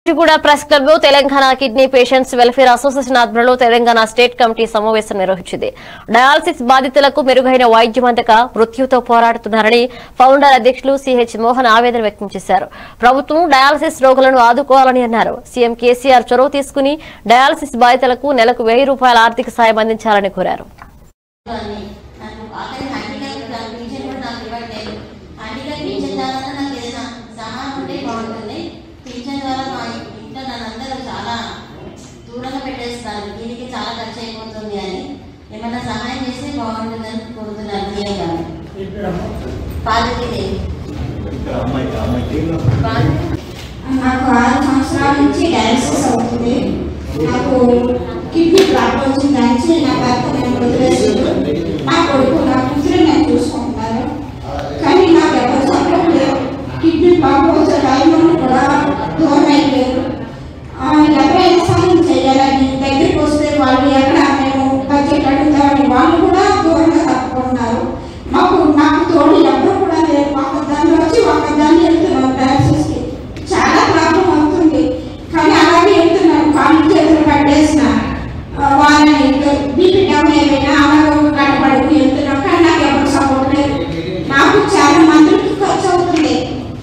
కూడా press club లో Telangana kidney patients welfare association ఆధ్వర్యంలో తెలంగాణ స్టేట్ కమిటీ సమావేశం నిర్వహించింది డయాలసిస్ బాధితులకు మెరుగైన వైద్యం అందక మృత్యుతో పోరాడుతున్నారని ఫౌండర్ అధ్యక్షులు సిహెచ్ మోహన్ ఆవేదన వ్యక్తం చేశారు ప్రభుత్వం డయాలసిస్ రోగులను ఆదుకోవాలని అన్నారు సీఎం కేసీఆర్ చొరవ తీసుకుని డయాలసిస్ బాధితులకు నెలకు వెయ్యి రూపాయల ఆర్థిక సాయం అందించాలని కోరారు అని నాకు ఆఖరి హ్యాండిక్యాప్ నాకు పింఛన్ కూడా నాకు ఇవ్వట్లేదు హ్యాండిక్యాప్ పింఛన్ ద్వారా నాకు ఏదైనా సహాయం ఉంటే బాగుంటుంది పింఛన్ ద్వారా మా ఇంట్లో నన్ను అందరూ చాలా దూరంగా పెట్టేస్తారు దీనికి చాలా ఖర్చు అయిపోతుంది అని ఏమైనా సహాయం చేస్తే బాగుంటుందని కోరుతున్నాను సీఎం గారు పార్వతీదేవి నాకు ఆరు సంవత్సరాల నుంచి డయాలసిస్ అవుతుంది నాకు కిడ్నీ ప్రాబ్లం వచ్చిన దానికి నా భర్త నేను వదిలేసాను నా కొడుకు నా కూతురు నేను చూసుకుంటాను కానీ నాకు ఎవరు సపోర్ట్ లేవు కిడ్నీ ప్రాబ్లం వచ్చే టైంలో కూడా దూరం అయిపోయారు ఆ, ఎవరైనా సాయం చేయాలని దగ్గరికి వస్తే వాళ్ళు ఎక్కడ మేము బడ్జెట్ అడుగుతామని వాళ్ళు కూడా దూరంగా తప్పుకున్నారు మాకు నాకు తోడు ఎవరు కూడా లేరు ఒక దాన్ని వచ్చి ఒక దాన్ని వెళ్తున్నాం డయాలసిస్కి చాలా ప్రాబ్లం అవుతుంది కానీ అలాగే వెళ్తున్నాను కాళ్ళు చేతులు కట్టేసిన ఆ, వాళ్ళని బీపీ డౌన్ ఏమైనా అలాగే కట్టబడుకు వెళ్తున్నాం కానీ నాకు ఎవరు సపోర్ట్ లేదు నాకు చాలా మందికి ఖర్చు అవుతుంది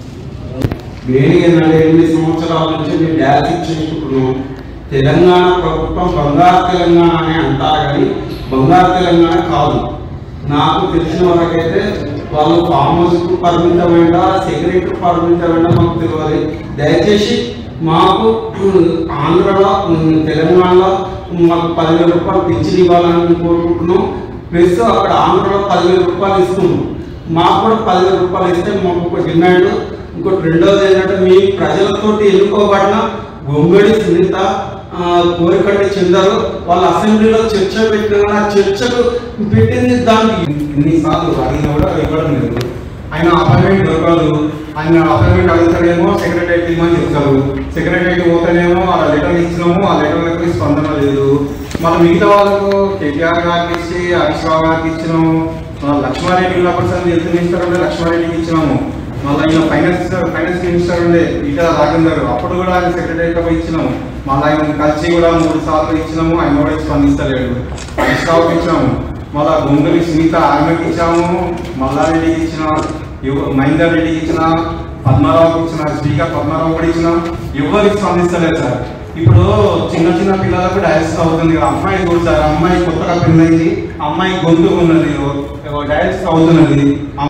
వేడి ఏంటంటే ఎనిమిది సంవత్సరాల నుంచి మేము డయాలసిస్ చేసుకుంటున్నాం తెలంగాణ ప్రభుత్వం బంగారు తెలంగాణ అని అంటారు కానీ బంగారు తెలంగాణ కాదు నాకు తెలిసిన వరకైతే వాళ్ళు ఫామ్ హౌస్కు పరిమితమైన సెక్రటరీ పరిమితమైన మాకు తెలియాలి దయచేసి మాకు ఉమ్, ఆంధ్రలో ఉమ్, తెలంగాణలో మాకు పదివేల రూపాయలు పెంచి ఇవ్వాలని కోరుకుంటున్నాం ప్లస్ అక్కడ ఆంధ్రలో పదివేల రూపాయలు ఇస్తున్నాం మాకు కూడా పదివేల రూపాయలు ఇస్తే మాకు ఒక డిమాండ్ ఇంకోటి రెండోది ఏంటంటే మీ ప్రజలతోటి ఎన్నుకోబడిన గొంగడి సునీత ఆ, కోరికట్టి చెందారు వాళ్ళ అసెంబ్లీలో చర్చ పెట్టిన కూడా ఆ చర్చకు పెట్టింది దానికి ఎన్నిసార్లు అడిగినా కూడా ఇవ్వడం లేదు ఆయన అపాయింట్మెంట్ దొరకదు ఆయన అపాయింట్మెంట్ అడుగుతాడేమో సెక్రటరీ ఇవ్వమని చెప్తారు సెక్రటరీ పోతేనేమో ఆ లెటర్ ఇచ్చినాము ఆ లెటర్లకు స్పందన లేదు మళ్ళీ మిగతా వాళ్ళకు కేటీఆర్ గారికి ఇచ్చి హరీష్ రావు గారికి ఇచ్చినాము మన లక్ష్మారెడ్డి ఉన్నప్పుడు సార్ హెల్త్ మినిస్టర్ ఉండే లక్ష్మారెడ్డికి ఇచ్చినాము మళ్ళీ ఆయన ఫైనాన్స్ ఫైనాన్స్ మినిస్టర్ ఉండే ఈటల రాజేందర్ అప్పుడు కూడా ఆయన సెక్రటరీకి పోయి ఇచ్చినాము మళ్ళీ ఆయన కలిసి కూడా మూడు సార్లు ఇచ్చినాము ఆయన కూడా స్పందిస్తలేడు హరీష్ రావుకి ఇచ్చినాము మళ్ళా గొంగలి సునీత ఆమెకి ఇచ్చాము మల్లారెడ్డికి ఇచ్చిన ఎవ- మహేందర్ రెడ్డికి ఇచ్చిన పద్మారావుకి ఇచ్చిన స్పీకర్ పద్మారావు కూడా ఇచ్చిన ఎవరికి స్పందిస్తలేదు సార్ ఇప్పుడు చిన్న చిన్న పిల్లలకు డయాలసిస్ అవుతుంది కదా అమ్మాయి కూడా సార్ అమ్మాయి కొత్తగా పెళ్ళైంది అమ్మాయి గొంతు ఉన్నది డయాలసిస్ అవుతున్నది